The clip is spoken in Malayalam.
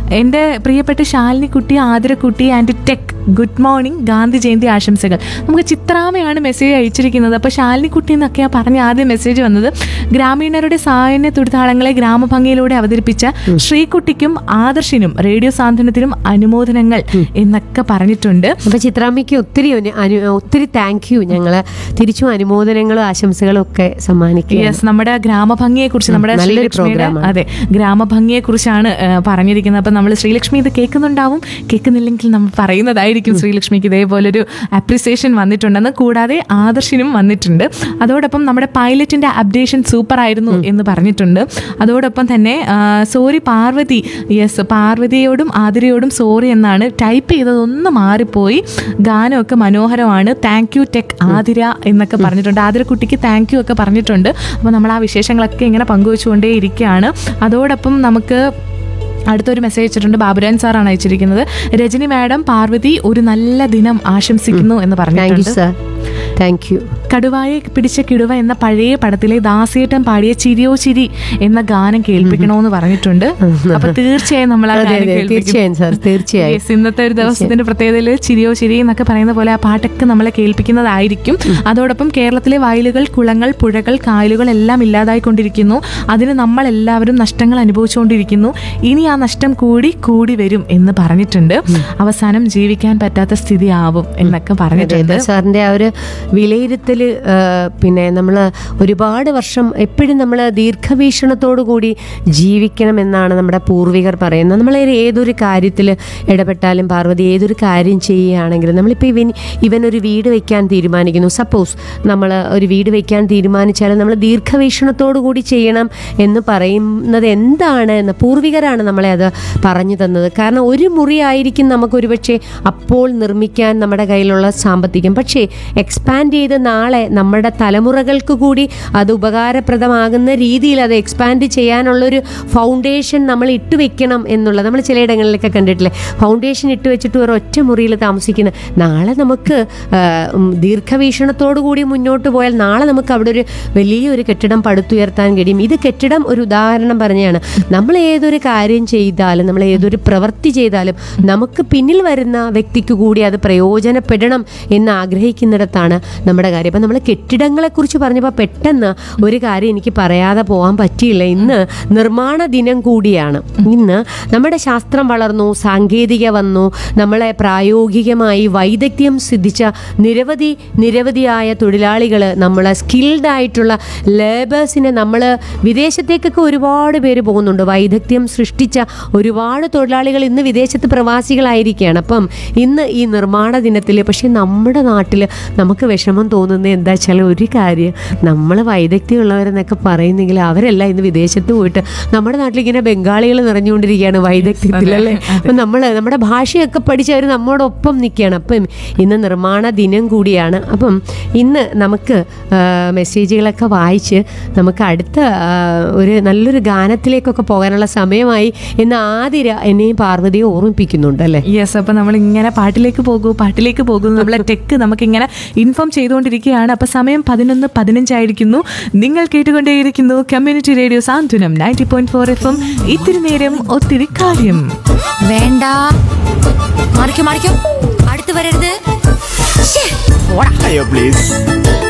എൻ്റെ പ്രിയപ്പെട്ട ശാലിനി കുട്ടി ആതിരക്കുട്ടി ആൻഡ് ടെക് ഗുഡ് മോർണിംഗ് ഗാന്ധി ജയന്തി ആശംസകൾ നമുക്ക് ചിത്രാമയാണ് മെസ്സേജ് അയച്ചിരിക്കുന്നത് അപ്പോൾ ശാലിനി കുട്ടി എന്നൊക്കെയാണ് പറഞ്ഞ ആദ്യം മെസ്സേജ് വന്നത് ഗ്രാമീണരുടെ സായന തുടിതാളങ്ങളെ ഗ്രാമഭംഗിയിലൂടെ അവതരിപ്പിച്ച ശ്രീകുട്ടിക്കും ആദർശിനും റേഡിയോ സാന്ത്വനത്തിനും അനുമോദനങ്ങൾ എന്നൊക്കെ പറഞ്ഞിട്ടുണ്ട് അപ്പൊ ചിത്രാമ്മയ്ക്ക് ഒത്തിരി അനു- അനു- ഒത്തിരി താങ്ക് യു ഞങ്ങള് തിരിച്ചും അനുമോദനങ്ങളും ആശംസകളും ഒക്കെ സമ്മാനിക്കുക യെസ് നമ്മുടെ ഗ്രാമഭംഗിയെ കുറിച്ച് നമ്മുടെ നല്ലൊരു ശ്രീലക്ഷ്മിയുടെ പ്രോഗ്രാമാണ്. അതെ ഗ്രാമഭംഗിയെ കുറിച്ചാണ് പറഞ്ഞിരിക്കുന്നത് അപ്പൊ നമ്മൾ ശ്രീലക്ഷ്മി ഇത് കേൾക്കുന്നുണ്ടാവും കേൾക്കുന്നില്ലെങ്കിൽ നമ്മൾ പറയുന്നതായിരിക്കും ശ്രീലക്ഷ്മിക്ക് ഇതേപോലൊരു അപ്രിസിയേഷൻ വന്നിട്ടുണ്ടെന്ന് കൂടാതെ ആദർശിനും വന്നിട്ടുണ്ട് അതോടൊപ്പം നമ്മുടെ പൈലറ്റിന്റെ അപ്ഡേഷൻ സൂപ്പർ ആയിരുന്നു എന്ന് പറഞ്ഞിട്ടുണ്ട് അതോടൊപ്പം തന്നെ സോറി പാർവതി യെസ് പാർവതിയോടും ആതിരയോടും സോറി എന്നാണ് ടൈപ്പ് ചെയ്തതൊന്ന് മാറിപ്പോയി ഗാനമൊക്കെ മനോഹരമാണ് താങ്ക് യു ടെക് ആതിര എന്നൊക്കെ പറഞ്ഞിട്ടുണ്ട് ആതിരക്കുട്ടിക്ക് താങ്ക് യു ഒക്കെ പറഞ്ഞിട്ടുണ്ട് അപ്പോൾ നമ്മൾ ആ വിശേഷങ്ങളൊക്കെ ഇങ്ങനെ പങ്കുവെച്ചുകൊണ്ടേ ഇരിക്കുകയാണ് അതോടൊപ്പം നമുക്ക് അടുത്തൊരു മെസ്സേജ് അയച്ചിട്ടുണ്ട് ബാബുരാൻ സാറാണ് അയച്ചിരിക്കുന്നത് രജനി മാഡം പാർവതി ഒരു നല്ല ദിനം ആശംസിക്കുന്നു എന്ന് താങ്ക് യു പറഞ്ഞിട്ടുണ്ട് സർ താങ്ക് യു കടുവായെ പിടിച്ച കിടുവ എന്ന പഴയ പടത്തിലെ ദാസേട്ടൻ പാടിയ ചിരിയോ ചിരി എന്ന ഗാനം കേൾപ്പിക്കണമെന്ന് പറഞ്ഞിട്ടുണ്ട് അപ്പൊ തീർച്ചയായും നമ്മൾ ആ അതെ, ഗാനം അതെ, കേൾപ്പിക്കും. തീർച്ചയായും സാർ, തീർച്ചയായും. Yes, ഇന്നത്തെ ഒരു ദിവസത്തിന്റെ പ്രത്യേകതയിൽ ചിരിയോ ചിരി എന്നൊക്കെ പറയുന്ന പോലെ ആ പാട്ടൊക്കെ നമ്മളെ കേൾപ്പിക്കുന്നതായിരിക്കും അതോടൊപ്പം കേരളത്തിലെ വയലുകൾ കുളങ്ങൾ പുഴകൾ കായലുകൾ എല്ലാം ഇല്ലാതായിക്കൊണ്ടിരിക്കുന്നു അതിന് നമ്മൾ എല്ലാവരും നഷ്ടങ്ങൾ അനുഭവിച്ചുകൊണ്ടിരിക്കുന്നു ഇനി ആ നഷ്ടം കൂടി കൂടി വരും എന്ന് പറഞ്ഞിട്ടുണ്ട് അവസാനം ജീവിക്കാൻ പറ്റാത്ത സ്ഥിതിയാവും എന്നൊക്കെ പറഞ്ഞിട്ടുണ്ട് അതെ, സാറിന്റെ ആ ഒരു വിലയിരുത്തൽ പിന്നെ നമ്മൾ ഒരുപാട് വർഷം എപ്പോഴും നമ്മൾ ദീർഘവീക്ഷണത്തോടു കൂടി ജീവിക്കണം എന്നാണ് നമ്മുടെ പൂർവികർ പറയുന്നത് നമ്മൾ ഏതൊരു കാര്യത്തിൽ ഇടപെട്ടാലും പാർവതി ഏതൊരു കാര്യം ചെയ്യുകയാണെങ്കിലും നമ്മളിപ്പോൾ ഇവൻ ഇവൻ ഒരു വീട് വെക്കാൻ തീരുമാനിക്കുന്നു സപ്പോസ് നമ്മൾ ഒരു വീട് വെക്കാൻ തീരുമാനിച്ചാൽ നമ്മൾ ദീർഘവീക്ഷണത്തോടു കൂടി ചെയ്യണം എന്ന് പറയുന്നത് എന്താണ് എന്ന് പൂർവികരാണ് നമ്മളെ അത് പറഞ്ഞു തന്നത് കാരണം ഒരു മുറിയായിരിക്കും നമുക്ക് ഒരുപക്ഷെ അപ്പോൾ നിർമ്മിക്കാൻ നമ്മുടെ കയ്യിലുള്ള സാമ്പത്തികം പക്ഷേ എക്സ്പാൻഡ് ചെയ്ത് നാളെ നമ്മുടെ തലമുറകൾക്ക് കൂടി അത് ഉപകാരപ്രദമാകുന്ന രീതിയിൽ അത് എക്സ്പാൻഡ് ചെയ്യാനുള്ളൊരു ഫൗണ്ടേഷൻ നമ്മൾ ഇട്ട് വെക്കണം എന്നുള്ളത് നമ്മൾ ചിലയിടങ്ങളിലൊക്കെ കണ്ടിട്ടില്ലേ ഫൗണ്ടേഷൻ ഇട്ട് വെച്ചിട്ട് ഒരു ഒറ്റ മുറിയിൽ താമസിക്കുന്ന നാളെ നമുക്ക് ആ, ഉം, ദീർഘവീക്ഷണത്തോടു കൂടി മുന്നോട്ട് പോയാൽ നാളെ നമുക്ക് അവിടെ ഒരു വലിയൊരു കെട്ടിടം പടുത്തുയർത്താൻ കഴിയും ഇത് കെട്ടിടം ഒരു ഉദാഹരണം പറഞ്ഞാണ് നമ്മൾ ഏതൊരു കാര്യം ചെയ്താലും നമ്മൾ ഏതൊരു പ്രവൃത്തി ചെയ്താലും നമുക്ക് പിന്നിൽ വരുന്ന വ്യക്തിക്ക് കൂടി അത് പ്രയോജനപ്പെടണം എന്ന് ആഗ്രഹിക്കുന്നിടത്താണ് നമ്മുടെ കാര്യം അപ്പം നമ്മൾ കെട്ടിടങ്ങളെക്കുറിച്ച് പറഞ്ഞപ്പോൾ പെട്ടെന്ന് ഒരു കാര്യം എനിക്ക് പറയാതെ പോകാൻ പറ്റിയില്ല ഇന്ന് നിർമ്മാണ ദിനം കൂടിയാണ് ഇന്ന് നമ്മുടെ ശാസ്ത്രം വളർന്നു സാങ്കേതിക വന്നു നമ്മളെ പ്രായോഗികമായി വൈദഗ്ധ്യം സിദ്ധിച്ച നിരവധി നിരവധിയായ തൊഴിലാളികൾ നമ്മളെ സ്കിൽഡ് ആയിട്ടുള്ള ലേബേഴ്സിനെ നമ്മൾ വിദേശത്തേക്കൊക്കെ ഒരുപാട് പേര് പോകുന്നുണ്ട് വൈദഗ്ധ്യം സൃഷ്ടിച്ച ഒരുപാട് തൊഴിലാളികൾ ഇന്ന് വിദേശത്ത് പ്രവാസികളായിരിക്കുകയാണ് അപ്പം ഇന്ന് ഈ നിർമ്മാണ ദിനത്തിൽ പക്ഷേ നമ്മുടെ നാട്ടിൽ നമുക്ക് വിഷമം തോന്നുന്നത് എന്താ വെച്ചാൽ ഒരു കാര്യം നമ്മൾ വൈദഗ്ധ്യമുള്ളവരെന്നൊക്കെ പറയുന്നെങ്കിൽ അവരെല്ലാം ഇന്ന് വിദേശത്ത് പോയിട്ട് നമ്മുടെ നാട്ടിൽ ഇങ്ങനെ ബംഗാളികൾ നിറഞ്ഞുകൊണ്ടിരിക്കുകയാണ് വൈദഗ്ധ്യത്തിൽ അല്ലേ അപ്പം നമ്മൾ നമ്മുടെ ഭാഷയൊക്കെ പഠിച്ച് അവർ നമ്മോടൊപ്പം നിൽക്കുകയാണ് അപ്പം ഇന്ന് നിർമ്മാണ ദിനം കൂടിയാണ് അപ്പം ഇന്ന് നമുക്ക് ആ, മെസ്സേജുകളൊക്കെ വായിച്ച് നമുക്ക് അടുത്ത ആ, ഒരു നല്ലൊരു ഗാനത്തിലേക്കൊക്കെ പോകാനുള്ള സമയമായി എന്ന് ആതിര എന്നെയും പാർവതിയെ ഓർമ്മിപ്പിക്കുന്നുണ്ട് അല്ലേ യെസ് അപ്പൊ നമ്മൾ ഇങ്ങനെ പാട്ടിലേക്ക് പോകൂ പാട്ടിലേക്ക് പോകുന്നു നമ്മളെ ടെക്ക് നമുക്ക് ഇങ്ങനെ ഇൻഫോം ചെയ്തുകൊണ്ടിരിക്കുകയാണ് അപ്പൊ സമയം പതിനൊന്ന് പതിനഞ്ചായിരിക്കുന്നു നിങ്ങൾ കേട്ടുകൊണ്ടേയിരിക്കുന്നു community radio Santhwanam ninety point four F M ഇത്തിരി നേരം ഒത്തിരി കാര്യം വേണ്ട മറിക്കോ മറിക്കോ അടുത്ത് വരരുത് ശ്ശേ, പോടാ അയ്യോ പ്ലീസ്